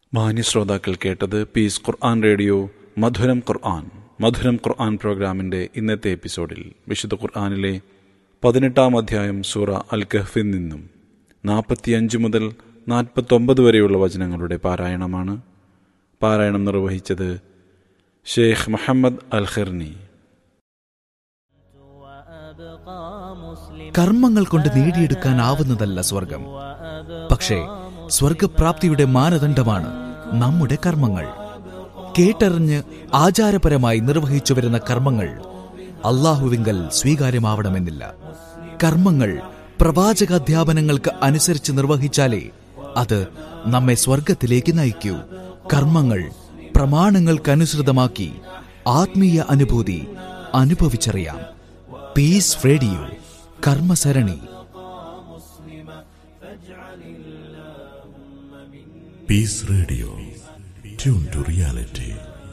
മാന്യ ശ്രോതാക്കൾ കേട്ടത് പീസ് ഖുർആൻ റേഡിയോ മധുരം ഖുർആൻ മധുരം ഖുർആൻ പ്രോഗ്രാമിന്റെ ഇന്നത്തെ എപ്പിസോഡിൽ വിശുദ്ധ ഖുർആനിലെ പതിനെട്ടാം അധ്യായം സൂറ അൽ കഹ്ഫിൽ നിന്നും നാൽപ്പത്തിയഞ്ച് മുതൽ നാൽപ്പത്തൊമ്പത് വരെയുള്ള വചനങ്ങളുടെ പാരായണമാണ് പാരായണം നിർവഹിച്ചത് ഷെയ്ഖ് മുഹമ്മദ് അൽ ഖിർനി കർമ്മങ്ങൾ കൊണ്ട് നേടിയെടുക്കാനാവുന്നതല്ല സ്വർഗം പക്ഷേ സ്വർഗപ്രാപ്തിയുടെ മാനദണ്ഡമാണ് നമ്മുടെ കർമ്മങ്ങൾ കേട്ടറിഞ്ഞ് ആചാരപരമായി നിർവഹിച്ചു വരുന്ന കർമ്മങ്ങൾ അള്ളാഹുവിങ്കൽ സ്വീകാര്യമാവണമെന്നില്ല കർമ്മങ്ങൾ പ്രവാചകാധ്യാപനങ്ങൾക്ക് അനുസരിച്ച് നിർവഹിച്ചാലേ അത് നമ്മെ സ്വർഗത്തിലേക്ക് നയിക്കൂ കർമ്മങ്ങൾ പ്രമാണങ്ങൾക്കനുസൃതമാക്കി ആത്മീയ അനുഭൂതി അനുഭവിച്ചറിയാം പീസ് റേഡിയോ കർമ്മസരണി Peace Radio. Tune to reality.